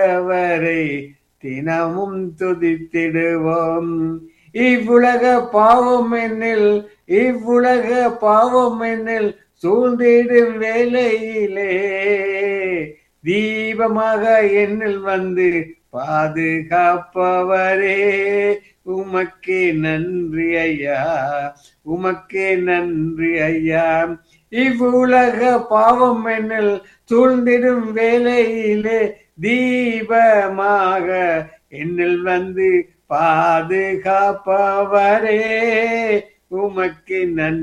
ஆண்டவரை தினமும் துதித்திடுவோம் இவ்வுலக பாவம் என்னில் இவ்வுலக பாவம் என்னில் சூழ்ந்திடும் வேளையிலே தீபமாக என்னில் வந்து பாதுகாப்பவரே உமக்கே நன்றி ஐயா உமக்கே நன்றி ஐயா இவ்வுலக பாவம் என்னில் சூழ்ந்திடும் வேளையிலே தீபமாக என்னில் வந்து பாதுகாப்பவரே உமக்கு நன்றி